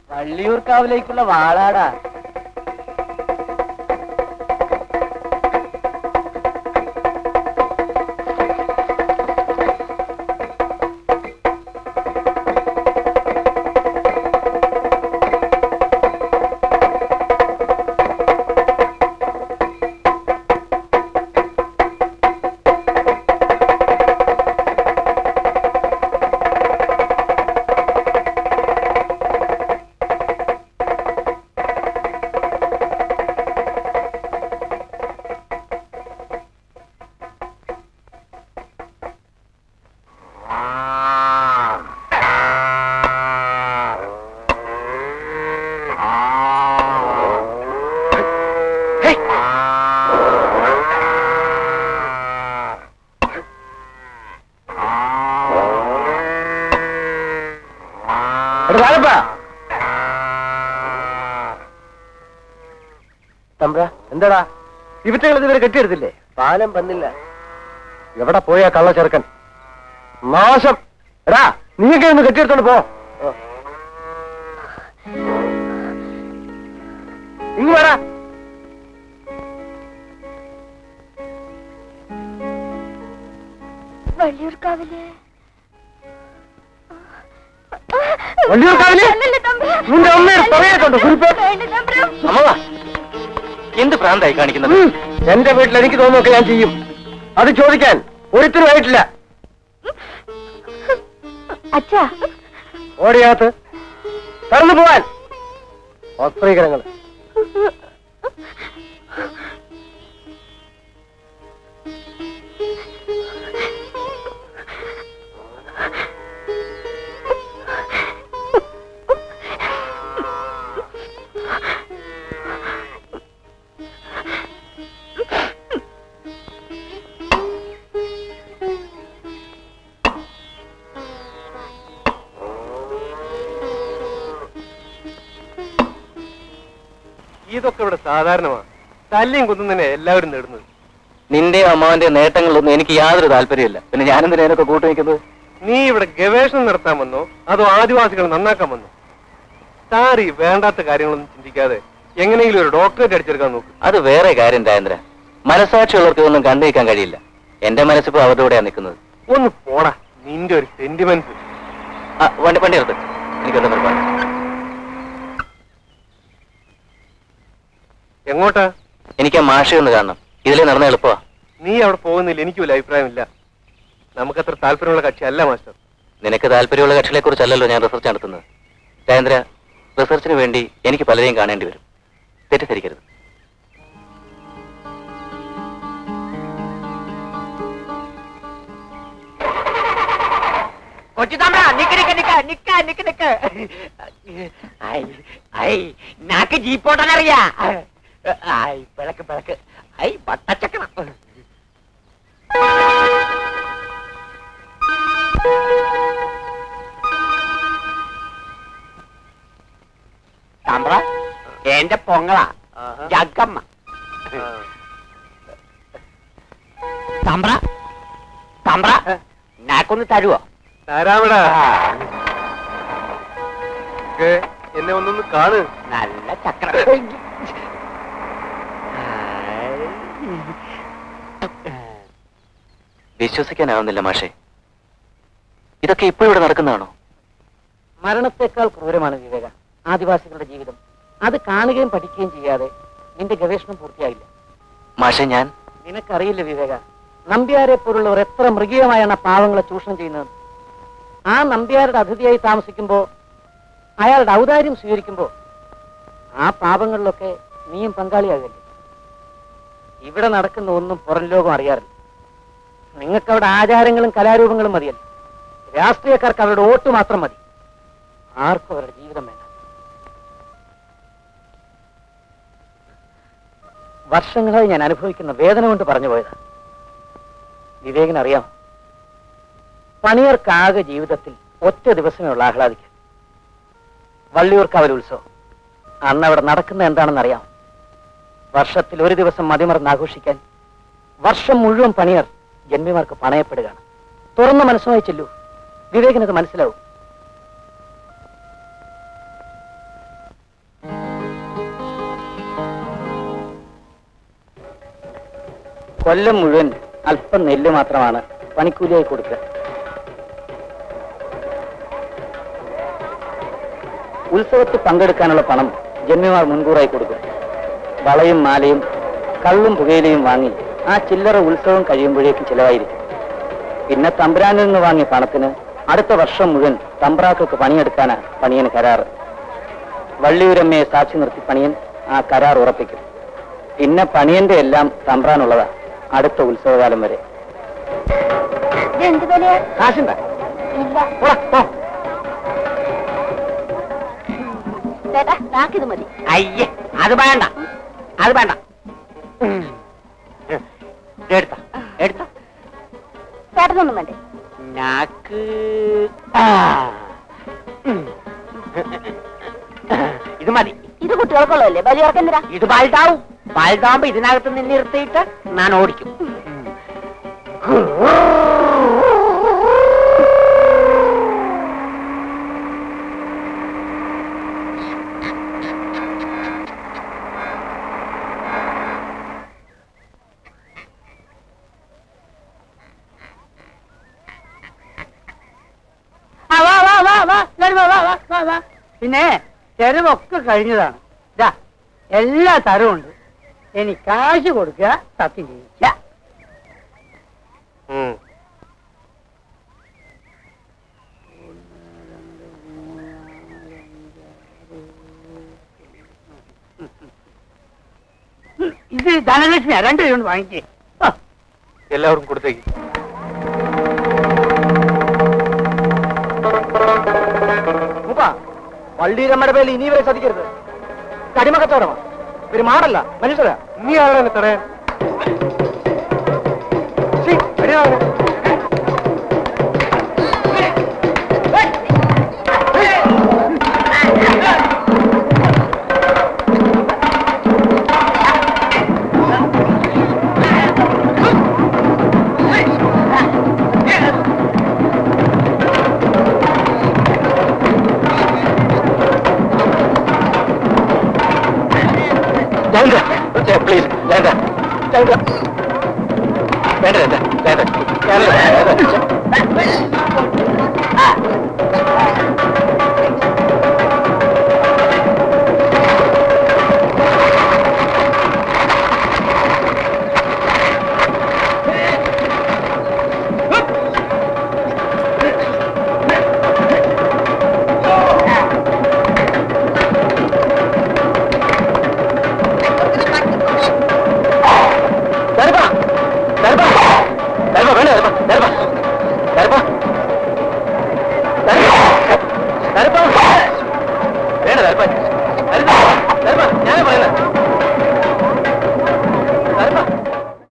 വള്ളിയൂർക്കാവിലേക്കുള്ള വാളാടാ തമ്പ്ര എന്താടാ ഇവറ്റകൾ ഇതുവരെ കെട്ടിയെടുത്തില്ലേ പാലം വന്നില്ല എവിടെ പോയാ കള്ള ചെറുക്കൻ നാശം എടാ നീയൊക്കെ ഒന്ന് കെട്ടിയെടുത്തോണ്ട് പോ ഇങ്ങ് വേടാ വള്ളിയൂർക്കാവില് വള്ളിയൂർക്കാവില് നിന്റെ അമ്മയെ പറയാത്തുണ്ടോ കുറിപ്പ് അമ്മവാ എന്ത് പ്രാന്തായി കാണിക്കുന്നത് ഉം. എന്റെ വീട്ടിൽ എനിക്ക് തോന്നുന്നൊക്കെ ഞാൻ ചെയ്യും അത് ചോദിക്കാൻ ഒരുത്തരും ആയിട്ടില്ല അച്ഛാ ഓടിയാത്ത് കടന്നു പോവാൻ ഓസ്ത്രീകരങ്ങൾ ഇതൊക്കെ ഇവിടെ സാധാരണമാണ് തല്ലിയും കുന്നും തന്നെ എല്ലാവരും നേടുന്നത് നിന്റെ അമ്മാവന്റെ നേട്ടങ്ങളിലൊന്നും എനിക്ക് യാതൊരു താല്പര്യമില്ല പിന്നെ ഞാനെന്തിനാ ഇതിനൊക്കെ കൂട്ടു നിൽക്കുന്നത് നീ ഇവിടെ ഗവേഷണം നടത്താൻ വന്നോ അതോ ആദിവാസികൾ നന്നാക്കാൻ വന്നോ സാറി വേണ്ടാത്ത കാര്യങ്ങളൊന്നും ചിന്തിക്കാതെ എങ്ങനെയെങ്കിലും ഒരു ഡോക്ടറേറ്റ് അടിച്ചെടുക്കാൻ നോക്ക് അത് വേറെ കാര്യം രാജേന്ദ്ര മനസാക്ഷിയുള്ളവർക്ക് ഇതൊന്നും കണ്ടു നിൽക്കാൻ കഴിയില്ല എന്റെ മനസ്സിപ്പോ അവരുടെ കൂടെയാണ് നിൽക്കുന്നത് ഒന്ന് പോടാ നിന്റെ ഒരു സെന്റിമെന്റ്സ് ആ, വണ്ടി വണ്ടി നിർത്ത് എനിക്കൊന്നും നിർബന്ധം എങ്ങോട്ടാ എനിക്ക് ആ മാഷയൊന്ന് കാണണം ഇതിലേ നടന്ന എളുപ്പമാ നീ അവിടെ പോകുന്നില്ല എനിക്കും വലിയ അഭിപ്രായമില്ല നമുക്കത്ര താല്പര്യമുള്ള കക്ഷിയല്ല മാസ്റ്റർ നിനക്ക് താല്പര്യമുള്ള കക്ഷികളെ കുറിച്ചല്ലല്ലോ ഞാൻ റിസർച്ച് നടത്തുന്നത് രാജേന്ദ്ര റിസർച്ചിന് വേണ്ടി എനിക്ക് പലരെയും കാണേണ്ടി വരും തെറ്റിദ്ധരിക്കരുത് കൊച്ചു തമ്പ്ര നിക്ക് നിക്ക് നിക്ക് നിക്ക നിക്ക് നിക്ക് ഐ ഐ നാക്ക് ജീപ്പോട്ടാനറിയാ ഐ പിളക്ക് പിളക്ക് ഐ പട്ടച്ചക്കണം തമ്പ്ര എന്റെ പൊങ്ങളാ ജഗ്ഗമ്മ തമ്പ്ര തമ്പ്ര നാക്കൊന്ന് തരുവോ താരാമടാ ഒക്കെ എന്നെ ഒന്നൊന്ന് കാണ് നല്ല ചക്ര വിശ്വസിക്കാനാവുന്നില്ല മാഷേ ഇതൊക്കെ ഇപ്പോഴും ഇവിടെ നടക്കുന്നതാണോ മരണത്തെക്കാൾ ക്രൂരമാണ് വിവേക ആദിവാസികളുടെ ജീവിതം അത് കാണുകയും പഠിക്കുകയും ചെയ്യാതെ നിന്റെ ഗവേഷണം പൂർത്തിയായില്ല മാഷെ ഞാൻ നിനക്കറിയില്ല വിവേക നമ്പ്യാരെ പോലുള്ളവർ എത്ര മൃഗീയമായാണ് ആ പാവങ്ങളെ ചൂഷണം ചെയ്യുന്നത് ആ നമ്പ്യാരുടെ അതിഥിയായി താമസിക്കുമ്പോ അയാളുടെ ഔദാര്യം സ്വീകരിക്കുമ്പോ ആ പാപങ്ങളിലൊക്കെ നീയും പങ്കാളിയാകല്ലേ ഇവിടെ നടക്കുന്ന ഒന്നും പുറം ലോകം അറിയാറില്ല നിങ്ങൾക്കവിടെ ആചാരങ്ങളും കലാരൂപങ്ങളും മതിയല്ല രാഷ്ട്രീയക്കാർക്ക് അവരുടെ വോട്ട് മാത്രം മതി ആർക്കും അവരുടെ ജീവിതം വേണ്ട വർഷങ്ങളായി ഞാൻ അനുഭവിക്കുന്ന വേദന കൊണ്ട് പറഞ്ഞു പോയത് വിവേകിനറിയാം പണിയർക്കാകെ ജീവിതത്തിൽ ഒറ്റ ദിവസമേ ഉള്ള ആഹ്ലാദിക്കാൻ വള്ളിയൂർക്കാവൽ ഉത്സവം അന്ന് അവിടെ നടക്കുന്ന എന്താണെന്ന് അറിയാം വർഷത്തിൽ ഒരു ദിവസം മതിമറന്ന് ആഘോഷിക്കാൻ വർഷം മുഴുവൻ പണിയർ ജന്മിമാർക്ക് പണയപ്പെടുകയാണ് തുറന്ന മനസ്സുമായി ചെല്ലൂ വിവേകിനത് മനസ്സിലാവും കൊല്ലം മുഴുവൻ അല്പം നെല്ല് മാത്രമാണ് പണിക്കൂലിയായി കൊടുക്കുക ഉത്സവത്തിൽ പങ്കെടുക്കാനുള്ള പണം ജന്മിമാർ മുൻകൂറായി കൊടുക്കും വളയും മാലയും കള്ളും പുകയിലയും വാങ്ങി ആ ചില്ലറ ഉത്സവം കഴിയുമ്പോഴേക്കും ചിലവായിരിക്കും പിന്നെ തമ്പ്രാനിൽ നിന്ന് വാങ്ങിയ പണത്തിന് അടുത്ത വർഷം മുഴുവൻ തമ്പ്രാക്കൾക്ക് പണിയെടുക്കാനാ പണിയന് കരാറ് വള്ളിയൂരമ്മയെ സാക്ഷി നിർത്തി പണിയൻ ആ കരാർ ഉറപ്പിക്കും പിന്നെ പണിയന്റെ എല്ലാം തമ്പ്രാനുള്ളതാ അടുത്ത ഉത്സവകാലം വരെ എന്ത് വിലയാ കാശുണ്ട ഇല്ല ചേട്ടാ നാക്കിത് മതി അയ്യേ അത് വേണ്ട അത് വേണ്ട എടുത്ത എടുത്ത ചേട്ടനൊന്നും വേണ്ടേ നാക്ക് ആ. ഉം. ഇത് മതി ഇത് കുട്ടികൾക്കുള്ളതല്ലേ ബലിയർക്ക് എന്തിനാ ഇത് വലുതാവും വലുതാവുമ്പോ ഇതിനകത്ത് നിന്ന് നിർത്തിയിട്ട് ഞാൻ ഓടിക്കും പിന്നെ ചെലവൊക്കെ കഴിഞ്ഞതാണ് ഇതാ എല്ലാ തരവും ഉണ്ട് ഇനി കാശ് കൊടുക്കുക സത്യം ചെയ്യില്ല ഉം. ഇത് ധനലക്ഷ്മിയാ രണ്ടു രൂപ വാങ്ങിച്ചേ ആ, എല്ലാവർക്കും കൊടുത്തേക്ക് വള്ളിരമ്മയുടെ പേരിൽ ഇനി വരെ ചതിക്കരുത് കടിമക്കച്ചവടമാ ഒരു മാടല്ല മനുഷ്യരാ നീ ആരാണ് തടയാൻ ശ്ശി, അടിയാ അവനെ. പ്ലീസ് വേണ്ട വേണ്ട വേണ്ട വേണ്ട വേണ്ട വേണ്ട